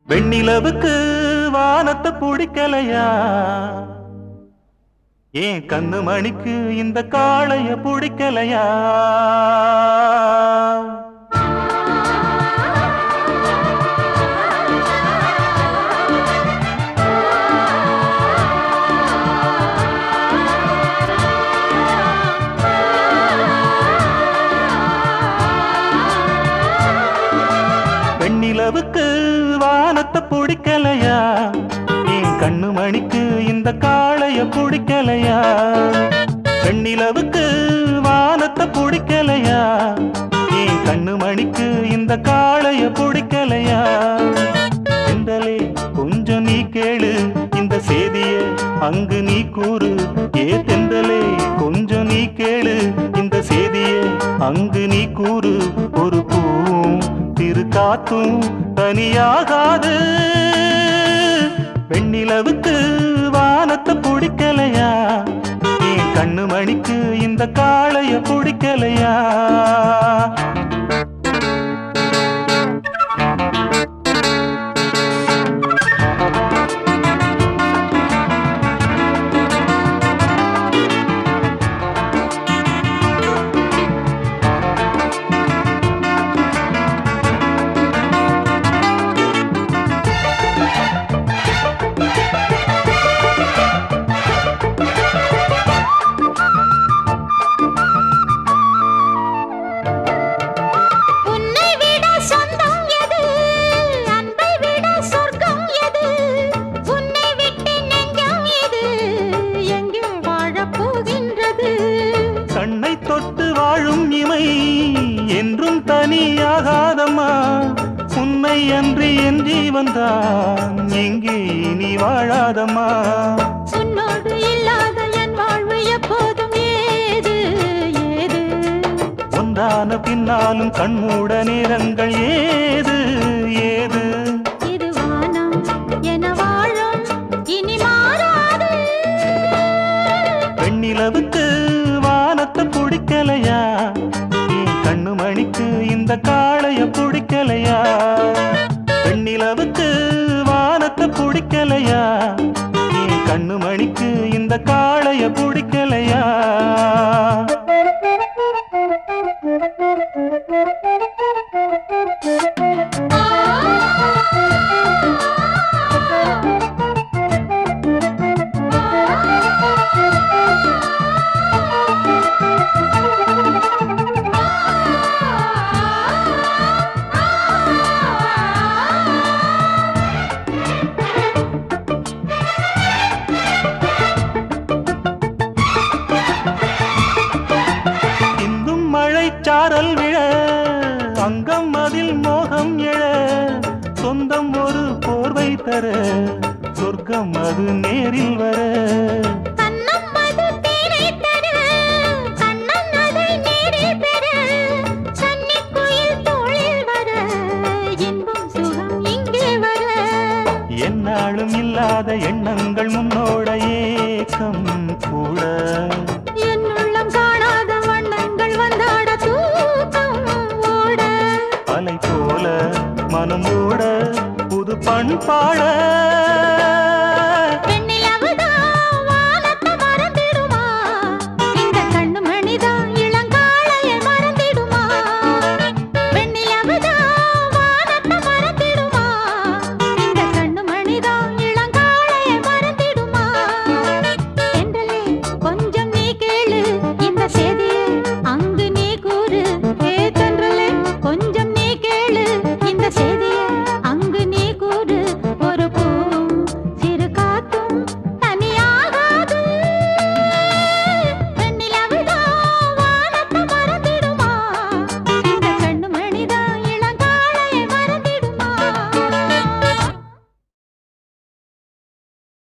வெண்ணிலவுக்கு வானத்தை பிடிக்கலையா ஏன் கண்ணு மணிக்கு இந்த காளைய பிடிக்கலையா வெண்ணிலவுக்கு வானத்தை பிடிக்கலையா என் கண்ணு மணிக்கு இந்த காளைய பிடிக்கலையா வெண்ணிலவுக்கு வானத்தை பிடிக்கலையா என் கண்ணு மணிக்கு இந்த காளைய பிடிக்கலையா செந்தலே கொஞ்சம் நீ கேளு இந்த செய்திய அங்கு நீ கூறு ஏ தெந்தலே கொஞ்சம் நீ கேளு இந்த செய்திய அங்கு நீ கூறு ஒரு பூவும் திரு காத்தும் தனியாகாது வெண்ணிலவுக்கு வானத்தை பிடிக்கலையா என் கண்ணு மணிக்கு இந்த காளைய பிடிக்கலையா உன்னை விட சொந்தம் எது அன்பை விட சொர்க்கம் எது உன்னை விட்டு நெஞ்சம் எது எங்கே வாழப் போகின்றது கண்ணை தொட்டு வாழும் இமை என்றும் தனியாகாதம்மா உன்னை அன்றி என் ஜீவன்தான் எங்கே நீ வாழாதம்மா உன்னோடு இல்லாத என் வாழ்வு எப்போதும் ஏது ஏது ஒன்றான பின்னாலும் கண்மூட நேரங்கள் ஏது ஏது இது வானம் என வாழும் இனி மாறாது வெண்ணிலவுக்கு வானத்தை பிடிக்கலையா என் கண்ணு மணிக்கு இந்த காளைய பிடிக்கலையா வெண்ணிலவுக்கு வானத்தை பிடிக்கலையா என் கண்ணு மணிக்கு இந்த காளைய பிடிக்கலையா இந்தும் மழை சாரல் விழ அங்கம் அதில் மோகம் எழ சொந்தம் ஒரு போர்வை தர சொர்க்கம் அது நேரில் வர கண்ணம் அது தேனை தர கண்ணன் அதை நேரில் பெற சன்னிக் குயில் தோளில் வர இன்பம் சுகம் இங்கே வர என்னாலும் இல்லாத எண்ணங்கள் முன்னோட ஏக்கம் கூட என் உள்ளம் காணாத வண்ணங்கள் வந்தாட தூக்கம் ஓட அலை போல மனம் ஓட புது பண்பாட